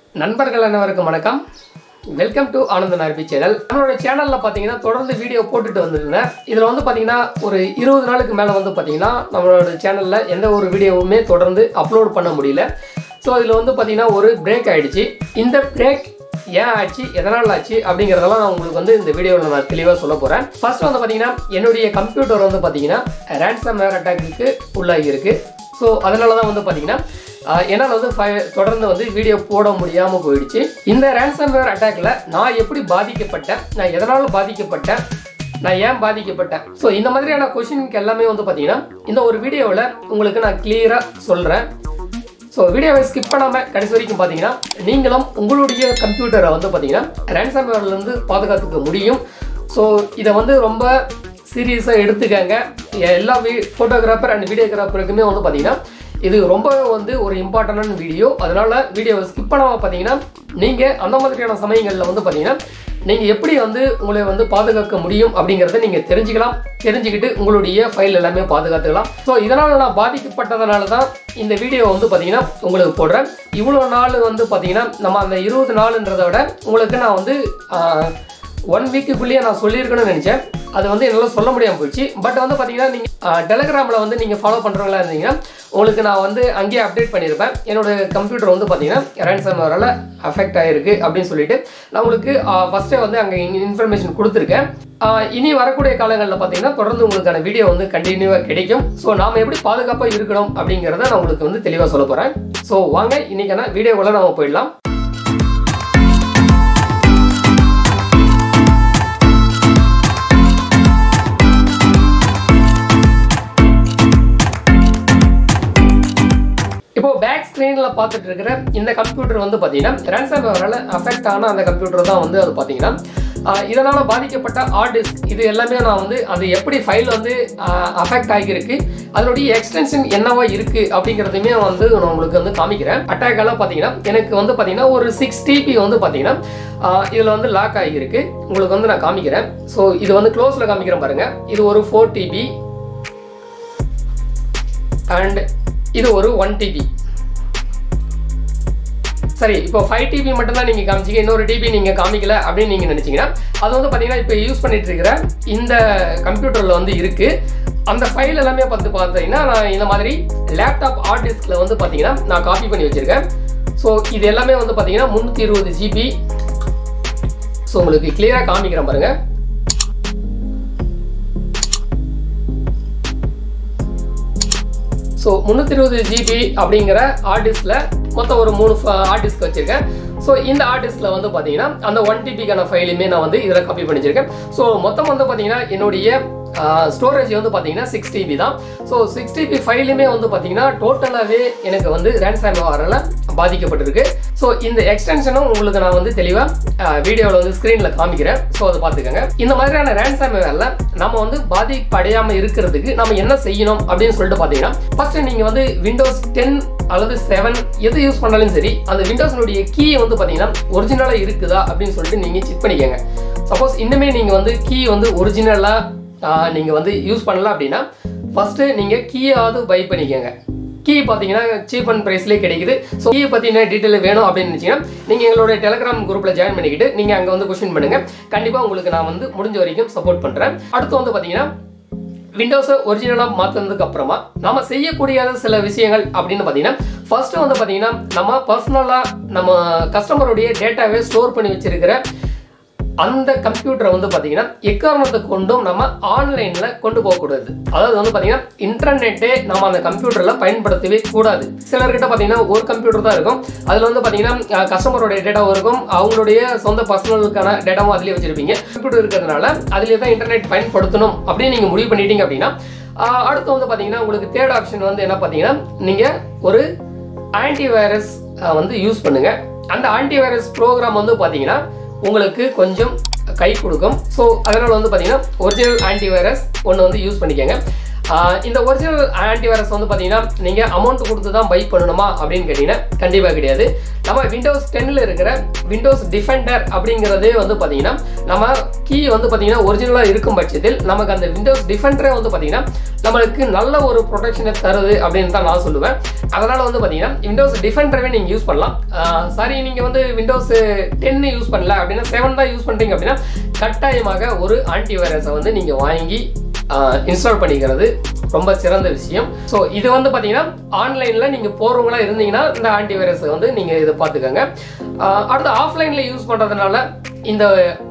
நண்பர்கள் அனைவருக்கும் வணக்கம் welcome to Anandan RP channel நம்மளோட சேனலில் பார்த்தீங்கன்னா தொடர்ந்து வீடியோ போட்டுட்டு வந்திருந்தேன் இதில் வந்து பார்த்தீங்கன்னா ஒரு இருபது நாளுக்கு மேலே வந்து பார்த்தீங்கன்னா நம்மளோட சேனலில் எந்த ஒரு வீடியோவுமே தொடர்ந்து அப்லோட் பண்ண முடியல ஸோ இதில் வந்து பார்த்தீங்கன்னா ஒரு பிரேக் ஆயிடுச்சு இந்த பிரேக் ஏன் ஆச்சு எதனால் ஆச்சு அப்படிங்கிறதெல்லாம் நான் உங்களுக்கு வந்து இந்த வீடியோவில் நான் தெளிவாக சொல்ல போகிறேன் ஃபர்ஸ்ட் வந்து பார்த்தீங்கன்னா என்னுடைய கம்ப்யூட்டர் வந்து பார்த்தீங்கன்னா ரேன்சம் வேர் அட்டாக்கு உள்ளாகி இருக்கு ஸோ அதனால தான் வந்து பார்த்தீங்கன்னா ஆஹ் என்னால் வந்து fi- தொடர்ந்து வந்து வீடியோ போட முடியாமல் போயிடுச்சு இந்த ரேன்சம்வேர் அட்டாக்ல நான் எப்படி பாதிக்கப்பட்டேன் நான் எதனால் பாதிக்கப்பட்டேன் நான் ஏன் பாதிக்கப்பட்டேன் ஸோ இந்த மாதிரியான கொஷினுக்கு எல்லாமே வந்து பார்த்தீங்கன்னா இந்த ஒரு வீடியோவில் உங்களுக்கு நான் கிளியராக சொல்கிறேன் ஸோ வீடியோவை ஸ்கிப் பண்ணாமல் கடைசி வரைக்கும் பார்த்தீங்கன்னா நீங்களும் உங்களுடைய கம்ப்யூட்டரை வந்து பார்த்தீங்கன்னா ரேன்சம்வேர்லேருந்து பாதுகாத்துக்க முடியும் ஸோ இதை வந்து ரொம்ப சீரியஸாக எடுத்துக்கங்க எல்லா வீ ஃபோட்டோகிராஃபர் அண்ட் வீடியோகிராஃபருக்குமே வந்து பார்த்தீங்கன்னா இது ரொம்ப வந்து ஒரு இம்பார்ட்டண்டான வீடியோ அதனால வீடியோவை ஸ்கிப் பண்ணாமல் பார்த்தீங்கன்னா நீங்கள் அந்த மாதிரியான சமயங்களில் வந்து பார்த்தீங்கன்னா நீங்கள் எப்படி வந்து உங்களை வந்து பாதுகாக்க முடியும் அப்படிங்கிறத நீங்கள் தெரிஞ்சுக்கலாம் தெரிஞ்சுக்கிட்டு உங்களுடைய ஃபைல் எல்லாமே பாதுகாத்துக்கலாம் ஸோ இதனால் நான் பாதிக்கப்பட்டதுனால தான் இந்த வீடியோ வந்து பார்த்தீங்கன்னா உங்களுக்கு போடுறேன் இவ்வளோ நாள் வந்து பார்த்தீங்கன்னா நம்ம அந்த இருபது நாளுன்றதை விட உங்களுக்கு நான் வந்து ஒன் வீக்குக்குள்ளேயே நான் சொல்லியிருக்கணும்னு நினச்சேன் அது வந்து என்னால் சொல்ல முடியாமல் போயிடுச்சு பட் வந்து பார்த்தீங்கன்னா நீங்கள் டெலகிராமில் வந்து நீங்கள் ஃபாலோ பண்ணுறவங்களா இருந்தீங்கன்னா உங்களுக்கு நான் வந்து அங்கேயே அப்டேட் பண்ணியிருப்பேன் என்னோட கம்ப்யூட்டர் வந்து பார்த்தீங்கன்னா ரேன்சம் வரால அஃபெக்ட் ஆகிருக்கு அப்படின்னு சொல்லிட்டு நான் உங்களுக்கு ஃபஸ்ட்டே வந்து அங்கே இன்ஃபர்மேஷன் கொடுத்துருக்கேன் ஆஹ் இனி வரக்கூடிய காலங்களில் பார்த்தீங்கன்னா தொடர்ந்து உங்களுக்கான வீடியோ வந்து கண்டினியூவாக கிடைக்கும் ஸோ நாம் எப்படி பாதுகாப்பாக இருக்கணும் அப்படிங்கிறத நான் உங்களுக்கு வந்து தெளிவாக சொல்ல போகிறேன் ஸோ வாங்க இன்னைக்கான வீடியோக்குள்ள நம்ம போயிடலாம் இப்போ பேக் ஸ்க்ரீனில் பார்த்துட்டு இருக்கிற இந்த கம்ப்யூட்டர் வந்து பார்த்தீங்கன்னா ரேன்சம் வேரால் அஃபெக்ட் ஆன அந்த கம்ப்யூட்டர் தான் வந்து அது பார்த்தீங்கன்னா ஆஹ் இதனால பாதிக்கப்பட்ட ஹார்ட் டிஸ்க் இது எல்லாமே நான் வந்து அது எப்படி ஃபைல் வந்து அஃபெக்ட் ஆகியிருக்கு அதனுடைய எக்ஸ்டென்ஷன் என்னவா இருக்கு அப்படிங்கிறதுமே வந்து நான் உங்களுக்கு வந்து காமிக்கிறேன் அட்டாக் எல்லாம் பார்த்தீங்கன்னா எனக்கு வந்து பார்த்தீங்கன்னா ஒரு சிக்ஸ் டிபி வந்து பார்த்தீங்கன்னா இதில் வந்து லாக் ஆகியிருக்கு உங்களுக்கு வந்து நான் காமிக்கிறேன் ஸோ இது வந்து க்ளோஸில் காமிக்கிறேன் பாருங்க இது ஒரு ஃபோர் டிபி அண்ட் இது ஒரு ஒன் டிபி சரி இப்போ ஃபைவ் டிபி மட்டும் தான் நீங்கள் காமிச்சிங்க இன்னொரு டிபி நீங்கள் காமிக்கல அப்படின்னு நீங்கள் நினச்சிங்கன்னா அது வந்து பார்த்தீங்கன்னா இப்போ யூஸ் பண்ணிட்டு இருக்கிற இந்த கம்ப்யூட்டரில் வந்து இருக்குது அந்த ஃபைல் எல்லாமே பார்த்து பார்த்தீங்கன்னா நான் இந்த மாதிரி லேப்டாப் ஹார்ட் டிஸ்கில் வந்து பார்த்தீங்கன்னா நான் காப்பி பண்ணி வச்சுருக்கேன் ஸோ இது எல்லாமே வந்து பார்த்தீங்கன்னா முந்நூற்றி இருபது ஜிபி ஸோ உங்களுக்கு கிளியராக காமிக்கிறேன் பாருங்கள் ஸோ முந்நூற்றி இருபது ஜிபி அப்படிங்கிற ஹார்ட் டிஸ்கில் மொத்தம் ஒரு மூணு ஹார்ட் டிஸ்க் வச்சுருக்கேன் ஸோ இந்த ஹார்ட் டிஸ்கில் வந்து பார்த்தீங்கன்னா அந்த ஒன் டிபிக்கான ஃபைலுமே நான் வந்து இதில் காப்பி பண்ணி வச்சிருக்கேன் ஸோ மொத்தம் வந்து பார்த்தீங்கன்னா என்னுடைய ஸ்டோரேஜ் வந்து பார்த்தீங்கன்னா சிக்ஸ் டிபி தான் ஸோ சிக்ஸ் டிபி ஃபைலுமே வந்து பார்த்தீங்கன்னா டோட்டலாகவே எனக்கு வந்து ரேன்சாம் வரல பாதிக்கப்பட்டிருக்கு ஸோ இந்த எக்ஸ்டென்ஷனும் உங்களுக்கு நான் வந்து தெளிவாக வீடியோவில் வந்து ஸ்க்ரீனில் காமிக்கிறேன் ஸோ அதை பார்த்துக்கோங்க இந்த மாதிரியான ரேன்சாம் வேரில் நம்ம வந்து பாதிப்படையாமல் இருக்கிறதுக்கு நம்ம என்ன செய்யணும் அப்படின்னு சொல்லிட்டு பார்த்தீங்கன்னா ஃபர்ஸ்ட் நீங்கள் வந்து விண்டோஸ் டென் அல்லது செவன் எது யூஸ் பண்ணாலும் சரி அந்த விண்டோஸ்னுடைய கீ வந்து பார்த்தீங்கன்னா ஒரிஜினலாக இருக்குதா அப்படின்னு சொல்லிட்டு நீங்கள் செக் பண்ணிக்கோங்க சப்போஸ் இன்னுமே நீங்கள் வந்து கீ வந்து ஒரிஜினலாக நீங்கள் வந்து யூஸ் பண்ணல அப்படின்னா ஃபஸ்ட்டு நீங்கள் கீயாவது பை பண்ணிக்கோங்க கீ பார்த்தீங்கன்னா சீப் அண்ட் ப்ரைஸ்லேயே கிடைக்குது ஸோ கீ பற்றின டீட்டெயில் வேணும் அப்படின்னு நினச்சிங்கன்னா நீங்கள் எங்களோட டெலிகிராம் குரூப்பில் ஜாயின் பண்ணிக்கிட்டு நீங்கள் அங்கே வந்து கொஷின் பண்ணுங்கள் கண்டிப்பாக உங்களுக்கு நான் வந்து முடிஞ்ச வரைக்கும் சப்போர்ட் பண்ணுறேன் அடுத்து வந்து பார்த்தீங்கன்னா விண்டோஸை ஒரிஜினலாக மாற்றினதுக்கு அப்புறமா நம்ம செய்யக்கூடிய சில விஷயங்கள் அப்படின்னு பார்த்தீங்கன்னா ஃபர்ஸ்ட் வந்து பார்த்தீங்கன்னா நம்ம பர்சனலாக நம்ம கஸ்டமருடைய டேட்டாவை ஸ்டோர் பண்ணி வச்சிருக்கிற அந்த கம்ப்யூட்டரை வந்து பார்த்தீங்கன்னா எக்காரணத்தை கொண்டும் நம்ம ஆன்லைனில் கொண்டு போகக்கூடாது அதாவது வந்து பார்த்தீங்கன்னா இன்டர்நெட்டே நம்ம அந்த கம்ப்யூட்டரில் பயன்படுத்தவே கூடாது சிலர்கிட்ட பார்த்தீங்கன்னா ஒரு கம்ப்யூட்டர் தான் இருக்கும் அதில் வந்து பார்த்தீங்கன்னா கஸ்டமரோட டேட்டாவும் இருக்கும் அவங்களுடைய சொந்த பர்சனலுக்கான டேட்டாவும் அதிலே வச்சிருப்பீங்க கம்ப்யூட்டர் இருக்கிறதுனால அதிலே தான் இன்டர்நெட் பயன்படுத்தணும் அப்படின்னு நீங்கள் முடிவு பண்ணிட்டீங்க அப்படின்னா ஆஹ் அடுத்து வந்து பார்த்தீங்கன்னா உங்களுக்கு தேர்ட் ஆப்ஷன் வந்து என்ன பார்த்தீங்கன்னா நீங்கள் ஒரு ஆன்டிவைரஸ் வந்து யூஸ் பண்ணுங்க அந்த ஆன்டிவைரஸ் ப்ரோக்ராம் வந்து பார்த்தீங்கன்னா உங்களுக்கு கொஞ்சம் கை கொடுக்கும் ஸோ அதனால் வந்து பார்த்தீங்கன்னா ஒரிஜினல் ஆன்டிவைரஸ் ஒன்று வந்து யூஸ் பண்ணிக்கோங்க ஆஹ் இந்த ஒரிஜினல் ஆன்டிவைரஸ் வந்து பார்த்தீங்கன்னா நீங்கள் அமௌண்ட் கொடுத்து தான் பை பண்ணணுமா அப்படின்னு கேட்டிங்கன்னா கண்டிப்பாக கிடையாது நம்ம விண்டோஸ் டென்னில் இருக்கிற விண்டோஸ் டிஃபெண்டர் அப்படிங்கிறதே வந்து பார்த்தீங்கன்னா நம்ம கீ வந்து பார்த்தீங்கன்னா ஒரிஜினலாக இருக்கும் பட்சத்தில் நமக்கு அந்த விண்டோஸ் டிஃபெண்டரே வந்து பார்த்தீங்கன்னா நம்மளுக்கு நல்ல ஒரு ப்ரொடெக்ஷனை தருது அப்படின்னு தான் நான் சொல்லுவேன் அதனால் வந்து பார்த்தீங்கன்னா விண்டோஸ் டிஃபெண்டரவே நீங்கள் யூஸ் பண்ணலாம் சாரி நீங்கள் வந்து விண்டோஸ் டென் யூஸ் பண்ணல அப்படின்னா செவன் தான் யூஸ் பண்ணுறீங்க அப்படின்னா கட்டாயமாக ஒரு ஆன்டிவைரஸை வந்து நீங்கள் வாங்கி இன்ஸ்டால் பண்ணிக்கிறது ரொம்ப சிறந்த விஷயம் ஸோ இது வந்து பார்த்தீங்கன்னா ஆன்லைனில் நீங்கள் போகிறவங்களா இருந்தீங்கன்னா இந்த ஆன்டிவைரஸை வந்து நீங்கள் இதை பார்த்துக்கோங்க ஆஹ் அடுத்து ஆஃப்லைனில் யூஸ் பண்ணுறதுனால இந்த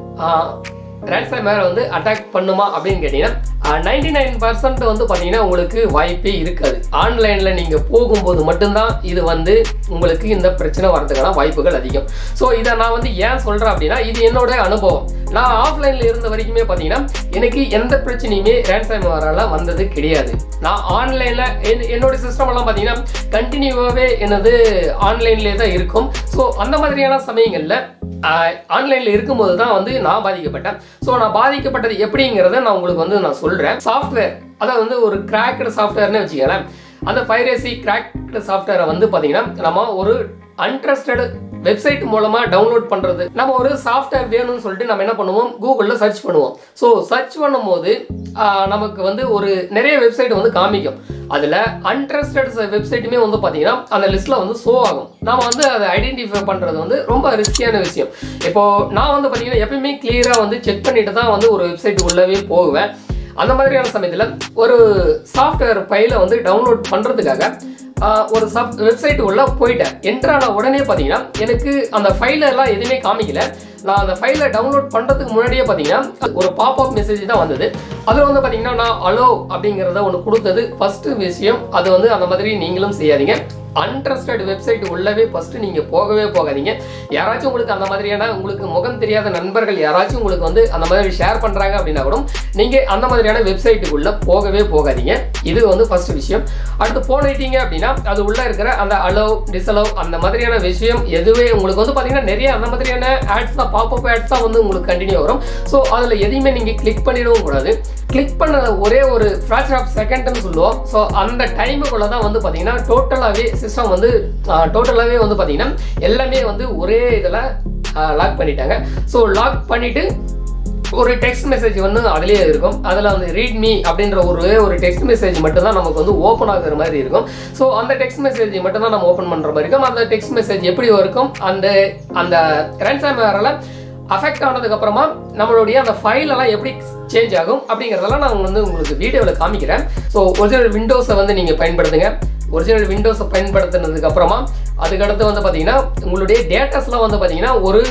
ரேன்சம் வேர் வந்து அட்டாக் பண்ணுமா அப்படின்னு கேட்டிங்கன்னா நைன்டி நைன் பர்சன்ட் வந்து பார்த்தீங்கன்னா உங்களுக்கு வாய்ப்பே இருக்காது ஆன்லைனில் நீங்கள் போகும்போது மட்டும்தான் இது வந்து உங்களுக்கு இந்த பிரச்சனை வரதுக்கான வாய்ப்புகள் அதிகம் ஸோ இதை நான் வந்து ஏன் சொல்கிறேன் அப்படின்னா இது என்னோட அனுபவம் நான் ஆஃப்லைனில் இருந்த வரைக்குமே பார்த்தீங்கன்னா எனக்கு எந்த பிரச்சனையுமே ரேன்சம் வேரால வந்தது கிடையாது நான் ஆன்லைனில் என்னோட சிஸ்டம் எல்லாம் பார்த்தீங்கன்னா கண்டினியூவாகவே எனது ஆன்லைன்லேயே தான் இருக்கும் ஸோ அந்த மாதிரியான சமயங்களில் ஆன்லைனில் இருக்கும்போது தான் வந்து நான் பாதிக்கப்பட்டேன் ஸோ நான் பாதிக்கப்பட்டது எப்படிங்கிறத நான் உங்களுக்கு வந்து நான் சொல்கிறேன் சாஃப்ட்வேர் அதாவது வந்து ஒரு கிராக்டு சாஃப்ட்வேர்னு வச்சுக்கோங்களேன் அந்த பைரேசி கிராக்டு சாஃப்ட்வேரை வந்து பார்த்தீங்கன்னா நம்ம ஒரு அன்ட்ரஸ்டட் வெப்சைட் மூலமாக டவுன்லோட் பண்ணுறது நம்ம ஒரு சாஃப்ட்வேர் வேணும்னு சொல்லிட்டு நம்ம என்ன பண்ணுவோம் கூகுளில் சர்ச் பண்ணுவோம் ஸோ சர்ச் பண்ணும்போது ஆஹ், நமக்கு வந்து ஒரு நிறைய வெப்சைட் வந்து காமிக்கும் அதில் அன்ட்ரஸ்டட் வெப்சைட்டுமே வந்து பார்த்தீங்கன்னா அந்த லிஸ்ட்டில் வந்து ஷோ ஆகும் நாம வந்து அதை ஐடென்டிஃபை பண்ணுறது வந்து ரொம்ப ரிஸ்கியான விஷயம் இப்போ நான் வந்து பார்த்தீங்கன்னா எப்பயுமே கிளியராக வந்து செக் பண்ணிட்டு தான் வந்து ஒரு வெப்சைட் உள்ளவே போவேன் அந்த மாதிரியான சமயத்தில் ஒரு சாஃப்ட்வேர் ஃபைலை வந்து டவுன்லோட் பண்ணுறதுக்காக ஆஹ், ஒரு சப் வெப்சைட் உள்ள போயிட்டேன் என்ட்ரு ஆன உடனே பார்த்தீங்கன்னா எனக்கு அந்த ஃபைல எல்லாம் எதுவுமே காமிக்கல நான் அந்த ஃபைலை டவுன்லோட் பண்ணுறதுக்கு முன்னாடியே பார்த்தீங்கன்னா ஒரு பாப்அப் மெசேஜ் தான் வந்தது அதில் வந்து பார்த்தீங்கன்னா நான் அலோ அப்படிங்கிறத ஒன்று கொடுத்தது ஃபஸ்ட்டு விஷயம் அது வந்து அந்த மாதிரி நீங்களும் செய்யாதீங்க அன்ட்ரஸ்டட் வெப்சைட் உள்ளவே ஃபஸ்ட்டு நீங்கள் போகவே போகாதீங்க யாராச்சும் உங்களுக்கு அந்த மாதிரியான உங்களுக்கு முகம் தெரியாத நண்பர்கள் யாராச்சும் உங்களுக்கு வந்து அந்த மாதிரி ஷேர் பண்ணுறாங்க அப்படின்னா கூட நீங்கள் அந்த மாதிரியான வெப்சைட்டுக்குள்ளே போகவே போகாதீங்க இது வந்து ஃபர்ஸ்ட் விஷயம் அடுத்து போனிட்டீங்க அப்படின்னா அது உள்ளே இருக்கிற அந்த அலோவ் டிஸ்அலோவ் அந்த மாதிரியான விஷயம் எதுவே உங்களுக்கு வந்து பார்த்தீங்கன்னா நிறைய அந்த மாதிரியான ஆட்ஸ் தான் பாப்அப் ஆட்ஸ் தான் வந்து உங்களுக்கு கண்டினியூ வரும் ஸோ அதில் எதையுமே நீங்கள் கிளிக் பண்ணிடவும் கூடாது கிளிக் பண்ண ஒரே ஒரு ஃப்ராக்ஷன் ஆஃப் செகண்ட்னு சொல்லுவோம் ஸோ அந்த டைமுக்குள்ள தான் வந்து பார்த்தீங்கன்னா டோட்டலாகவே சிஸ்டம் வந்து டோட்டலாகவே வந்து பார்த்தீங்கன்னா எல்லாமே வந்து ஒரே இதில் லாக் பண்ணிட்டாங்க ஸோ லாக் பண்ணிவிட்டு ஒரு டெக்ஸ்ட் மெசேஜ் வந்து அதுலேயே இருக்கும் அதில் வந்து ரீட் மீ அப்படின்ற ஒரு ஒரு டெக்ஸ்ட் மெசேஜ் மட்டும் தான் நமக்கு வந்து ஓப்பன் ஆகுற மாதிரி இருக்கும் ஸோ அந்த டெக்ஸ்ட் மெசேஜ் மட்டும் தான் நம்ம ஓப்பன் பண்ணுற மாதிரி இருக்கும் அந்த டெக்ஸ்ட் மெசேஜ் எப்படி இருக்கும் அந்த அந்த ரன்சாம் வேரில் அஃபெக்ட் ஆனதுக்கப்புறமா நம்மளுடைய அந்த ஃபைல் எல்லாம் எப்படி சேஞ்ச் ஆகும் அப்படிங்கிறதெல்லாம் நான் வந்து உங்களுக்கு வீடியோவில் காமிக்கிறேன் ஸோ ஒரிஜினல் விண்டோஸை வந்து நீங்கள் பயன்படுத்துங்க ஒரிஜினல் விண்டோஸை பயன்படுத்தினதுக்கு அப்புறமா அதுக்கடுத்து வந்து பார்த்தீங்கன்னா உங்களுடைய டேட்டாஸ்லாம் வந்து பார்த்தீங்கன்னா ஒரு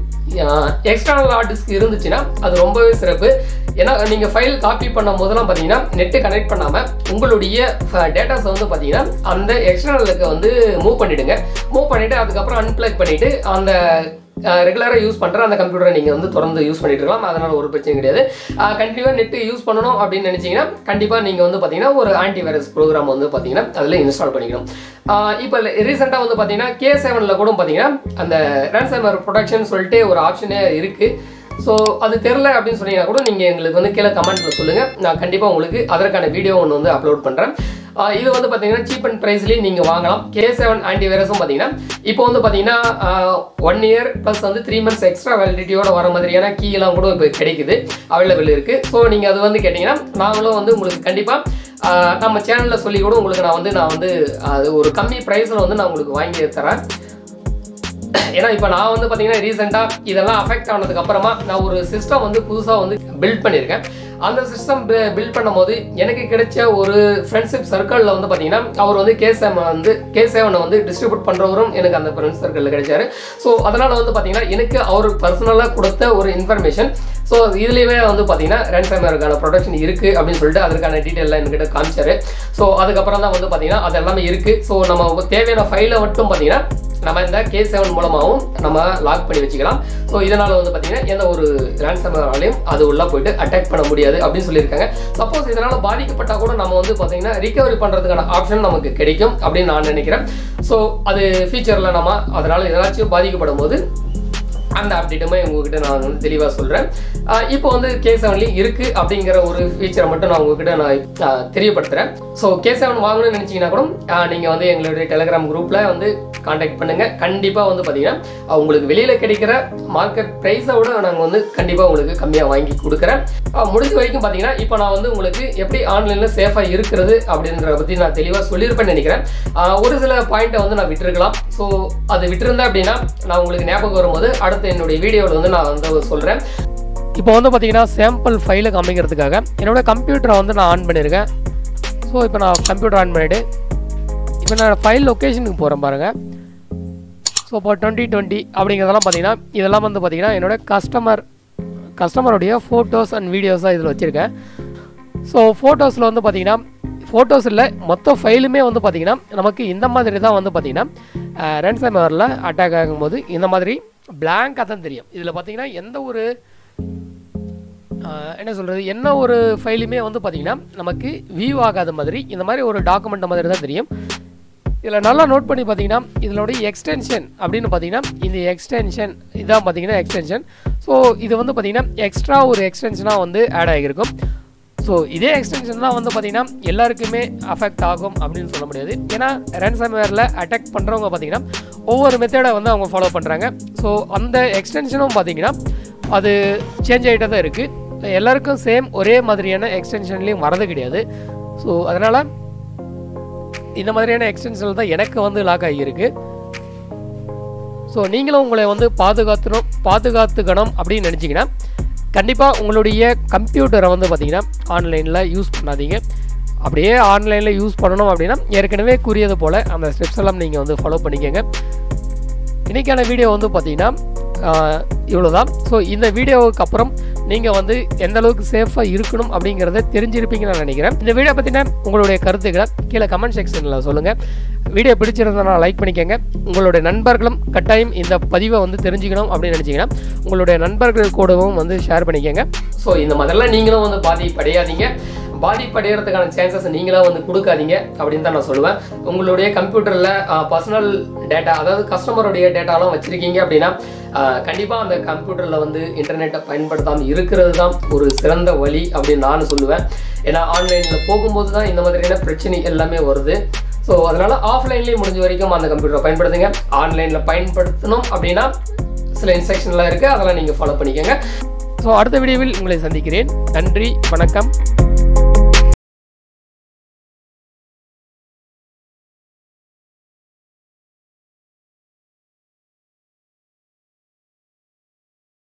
எக்ஸ்டர்னல் ஹார்ட் டிஸ்க் இருந்துச்சுன்னா அது ரொம்பவே சிறப்பு ஏன்னா நீங்கள் ஃபைல் காப்பி பண்ணும் போதெல்லாம் பார்த்தீங்கன்னா நெட்டு கனெக்ட் பண்ணாமல் உங்களுடைய டேட்டாஸை வந்து பார்த்தீங்கன்னா அந்த எக்ஸ்டர்னலுக்கு வந்து மூவ் பண்ணிவிடுங்க மூவ் பண்ணிவிட்டு அதுக்கப்புறம் அன்பிளக் பண்ணிவிட்டு அந்த ரெகுலராக யூஸ் பண்ணுற அந்த கம்ப்யூட்டரை நீங்கள் வந்து தொடர்ந்து யூஸ் பண்ணிட்டு இருக்கலாம் அதனால் ஒரு பிரச்சனை கிடையாது கண்டிப்பாக நெட்டு யூஸ் பண்ணணும் அப்படின்னு நினச்சிங்கன்னா கண்டிப்பாக நீங்கள் வந்து பார்த்தீங்கன்னா ஒரு ஆன்டிவைரஸ் ப்ரோக்ராம் வந்து பார்த்தீங்கன்னா அதில் இன்ஸ்டால் பண்ணிக்கணும் இப்போ ரீசெண்டாக வந்து பார்த்தீங்கன்னா கே செவனில் கூட பார்த்தீங்கன்னா அந்த ரேன்சமர் ப்ரொடக்ஷன் சொல்லிட்டு ஒரு ஆப்ஷனே இருக்குது ஸோ அது தெரில அப்படின்னு சொன்னீங்கன்னா கூட நீங்கள் எங்களுக்கு வந்து கீழே கமெண்ட்டில் சொல்லுங்கள் நான் கண்டிப்பாக உங்களுக்கு அதற்கான வீடியோ ஒன்று வந்து அப்லோட் பண்ணுறேன் இது வந்து பார்த்தீங்கன்னா சீப் அண்ட் ப்ரைஸ்லேயும் நீங்கள் வாங்கலாம் கே செவன் ஆன்டி வைரஸும் பார்த்தீங்கன்னா இப்போ வந்து பார்த்தீங்கன்னா ஒன் இயர் ப்ளஸ் வந்து த்ரீ மந்த்ஸ் எக்ஸ்ட்ரா வேலிடிட்டியோட வர மாதிரியான கீலாம் கூட இப்போ கிடைக்குது அவைலபிள் இருக்குது ஸோ நீங்கள் அது வந்து கேட்டிங்கன்னா நாங்களும் வந்து உங்களுக்கு கண்டிப்பாக நம்ம சேனலில் சொல்லி கூட உங்களுக்கு நான் வந்து நான் வந்து அது ஒரு கம்மி ப்ரைஸில் வந்து நான் உங்களுக்கு வாங்கி தரேன் ஏன்னா இப்போ நான் வந்து பார்த்தீங்கன்னா ரீசெண்டாக இதெல்லாம் அஃபெக்ட் ஆனதுக்கு அப்புறமா நான் ஒரு சிஸ்டம் வந்து புதுசாக வந்து பில்ட் பண்ணியிருக்கேன் அந்த சிஸ்டம் பில்ட் பண்ணும்போது எனக்கு கிடைச்ச ஒரு ஃப்ரெண்ட்ஷிப் சர்க்கிளில் வந்து பார்த்தீங்கன்னா அவர் வந்து கே செவன் வந்து கே செவனை வந்து டிஸ்ட்ரிபியூட் பண்ணுறவரும் எனக்கு அந்த ஃப்ரெண்ட்ஸ் சர்க்கிளில் கிடைச்சாரு ஸோ அதனால் வந்து பார்த்தீங்கன்னா எனக்கு அவர் பர்சனலாக கொடுத்த ஒரு இன்ஃபர்மேஷன் ஸோ இதுலேயுமே வந்து பார்த்தீங்கன்னா ரேன்சமருக்கான ப்ரொடக்ஷன் இருக்குது அப்படின்னு சொல்லிட்டு அதற்கான டீட்டெயிலாம் என்கிட்ட காமிச்சாரு ஸோ அதுக்கப்புறம் தான் வந்து பார்த்தீங்கன்னா அது எல்லாமே இருக்குது ஸோ நம்ம தேவையான ஃபைலை மட்டும் பார்த்தீங்கன்னா நம்ம இந்த கே செவன் மூலமாகவும் நம்ம லாக் பண்ணி வச்சுக்கலாம் ஸோ இதனால் வந்து பார்த்தீங்கன்னா எந்த ஒரு ரேன்சமராலையும் அது உள்ள போயிட்டு அட்டாக் பண்ண முடியாது அப்படின்னு சொல்லியிருக்காங்க சப்போஸ் இதனால் பாதிக்கப்பட்டால் கூட நம்ம வந்து பார்த்தீங்கன்னா ரிகவரி பண்ணுறதுக்கான ஆப்ஷன் நமக்கு கிடைக்கும் அப்படின்னு நான் நினைக்கிறேன் ஸோ அது ஃபியூச்சரில் நம்ம அதனால் ஏதாச்சும் பாதிக்கப்படும் போது அந்த அப்டேட்டுமே உங்ககிட்ட நான் வந்து தெளிவாக சொல்கிறேன் இப்போ வந்து கே செவன்லேயும் இருக்குது அப்படிங்கிற ஒரு ஃபீச்சரை மட்டும் நான் உங்ககிட்ட நான் ஆஹ், தெரியப்படுத்துகிறேன் ஸோ கே செவன் வாங்கணும்னு நினச்சிங்கன்னா கூட நீங்கள் வந்து எங்களுடைய டெலிகிராம் குரூப்பில் வந்து காண்டாக்ட் பண்ணுங்கள் கண்டிப்பாக வந்து பார்த்தீங்கன்னா ஆஹ், உங்களுக்கு வெளியில் கிடைக்கிற மார்க்கெட் ப்ரைஸை விட நாங்கள் வந்து கண்டிப்பாக உங்களுக்கு கம்மியாக வாங்கி கொடுக்குறேன் ஆஹ், முடிஞ்ச வரைக்கும் பார்த்தீங்கன்னா இப்போ நான் வந்து உங்களுக்கு எப்படி ஆன்லைனில் சேஃபாக இருக்கிறது அப்படின்றத பற்றி நான் தெளிவாக சொல்லியிருப்பேன்னு நினைக்கிறேன் ஆஹ், ஒரு சில பாயிண்ட்டை வந்து நான் விட்டுருக்கலாம் ஸோ அது விட்டுருந்தேன் அப்படின்னா நான் உங்களுக்கு ஞாபகம் வரும்போது அடுத்து என்னுடைய வீடியோவில் வந்து நான் வந்து சொல்கிறேன் இப்போ வந்து பார்த்தீங்கன்னா சாம்பிள் ஃபைலை காமிக்கிறதுக்காக என்னோட கம்ப்யூட்டரை வந்து நான் ஆன் பண்ணியிருக்கேன் ஸோ இப்போ நான் கம்ப்யூட்டர் ஆன் பண்ணிவிட்டு இப்போ நான் ஃபைல் லொக்கேஷனுக்கு போகிறேன் பாருங்கள் ஸோ இப்போ டுவெண்ட்டி டுவெண்ட்டி அப்படிங்கிறதெல்லாம் பார்த்தீங்கன்னா இதெல்லாம் வந்து பார்த்தீங்கன்னா என்னோட கஸ்டமர் கஸ்டமருடைய ஃபோட்டோஸ் அண்ட் வீடியோஸாக இதில் வச்சுருக்கேன் ஸோ ஃபோட்டோஸில் வந்து பார்த்தீங்கன்னா ஃபோட்டோஸ் இல்லை மொத்த ஃபைலுமே வந்து பார்த்தீங்கன்னா நமக்கு இந்த மாதிரி தான் வந்து பார்த்தீங்கன்னா ரென்சம் ஹவரில் அட்டாக் ஆகும்போது இந்த மாதிரி பிளாங்காக தான் தெரியும் இதில் பார்த்தீங்கன்னா எந்த ஒரு ஆஹ், என்ன சொல்கிறது என்ன ஒரு ஃபைலுமே வந்து பார்த்தீங்கன்னா நமக்கு வியூ ஆகாத மாதிரி இந்த மாதிரி ஒரு டாக்குமெண்ட் மாதிரி தான் தெரியும் இதில் நல்லா நோட் பண்ணி பார்த்தீங்கன்னா இதனுடைய எக்ஸ்டென்ஷன் அப்படின்னு பார்த்தீங்கன்னா இந்த எக்ஸ்டென்ஷன் இதான் பார்த்தீங்கன்னா எக்ஸ்டென்ஷன் ஸோ இது வந்து பார்த்தீங்கன்னா எக்ஸ்ட்ரா ஒரு எக்ஸ்டென்ஷனாக வந்து ஆட் ஆகியிருக்கும் ஸோ இதே எக்ஸ்டென்ஷன் தான் வந்து பார்த்தீங்கன்னா எல்லாருக்குமே அஃபெக்ட் ஆகும் அப்படின்னு சொல்ல முடியாது ஏன்னா ரன்சம்வேரில் அட்டாக் பண்ணுறவங்க பார்த்தீங்கன்னா ஒவ்வொரு மெத்தடை வந்து அவங்க ஃபாலோ பண்ணுறாங்க ஸோ அந்த எக்ஸ்டென்ஷனும் பார்த்தீங்கன்னா அது சேஞ்ச் ஆகிட்டே தான் இருக்குது எல்லாருக்கும் சேம் ஒரே மாதிரியான எக்ஸ்டென்ஷன்லேயும் வரது கிடையாது ஸோ அதனால் இந்த மாதிரியான எக்ஸ்டென்ஷன் தான் எனக்கு வந்து லாக் ஆகியிருக்கு ஸோ நீங்களும் உங்களை வந்து பாதுகாத்துணும் பாதுகாத்துக்கணும் அப்படின்னு நினச்சிங்கன்னா கண்டிப்பாக உங்களுடைய கம்ப்யூட்டரை வந்து பார்த்தீங்கன்னா ஆன்லைனில் யூஸ் பண்ணாதீங்க அப்படியே ஆன்லைனில் யூஸ் பண்ணணும் அப்படின்னா ஏற்கனவே கூறியது போல் அந்த ஸ்டெப்ஸ் எல்லாம் நீங்கள் வந்து ஃபாலோ பண்ணிக்கோங்க இன்றைக்கான வீடியோ வந்து பார்த்தீங்கன்னா இவ்வளோதான் ஸோ இந்த வீடியோவுக்கு அப்புறம் நீங்கள் வந்து எந்த அளவுக்கு சேஃபாக இருக்கணும் அப்படிங்கிறத தெரிஞ்சிருப்பீங்கன்னு நான் நினைக்கிறேன் இந்த வீடியோ பற்றின உங்களுடைய கருத்துக்களை கீழே கமெண்ட் செக்ஷனில் சொல்லுங்கள் வீடியோ பிடிச்சிருந்தா லைக் பண்ணிக்கோங்க உங்களுடைய நண்பர்களும் கட்டாயம் இந்த பதிவை வந்து தெரிஞ்சுக்கணும் அப்படின்னு நினச்சிங்கன்னா உங்களுடைய நண்பர்கள் கூடவும் வந்து ஷேர் பண்ணிக்கோங்க ஸோ இந்த மாதிரிலாம் நீங்களும் வந்து பாதிப்படையாதீங்க பாதிப்படைகிறதுக்கான சான்சஸ் நீங்களாக வந்து கொடுக்காதீங்க அப்படின்னு தான் நான் சொல்லுவேன் உங்களுடைய கம்ப்யூட்டரில் பர்சனல் டேட்டா அதாவது கஸ்டமருடைய டேட்டாலாம் வச்சுருக்கீங்க அப்படின்னா கண்டிப்பாக அந்த கம்ப்யூட்டரில் வந்து இன்டர்நெட்டை பயன்படுத்தாமல் இருக்கிறது தான் ஒரு சிறந்த வழி அப்படின்னு நான் சொல்லுவேன் ஏன்னா ஆன்லைனில் போகும்போது தான் இந்த மாதிரியான பிரச்சனை எல்லாமே வருது ஸோ அதனால் ஆஃப்லைன்லேயே முடிஞ்ச வரைக்கும் அந்த கம்ப்யூட்டரை பயன்படுத்துங்க ஆன்லைனில் பயன்படுத்தணும் அப்படின்னா சில இன்ஸ்ட்ரக்ஷன்லாம் இருக்குது அதெல்லாம் நீங்கள் ஃபாலோ பண்ணிக்கோங்க ஸோ அடுத்த வீடியோவில் உங்களை சந்திக்கிறேன் நன்றி வணக்கம்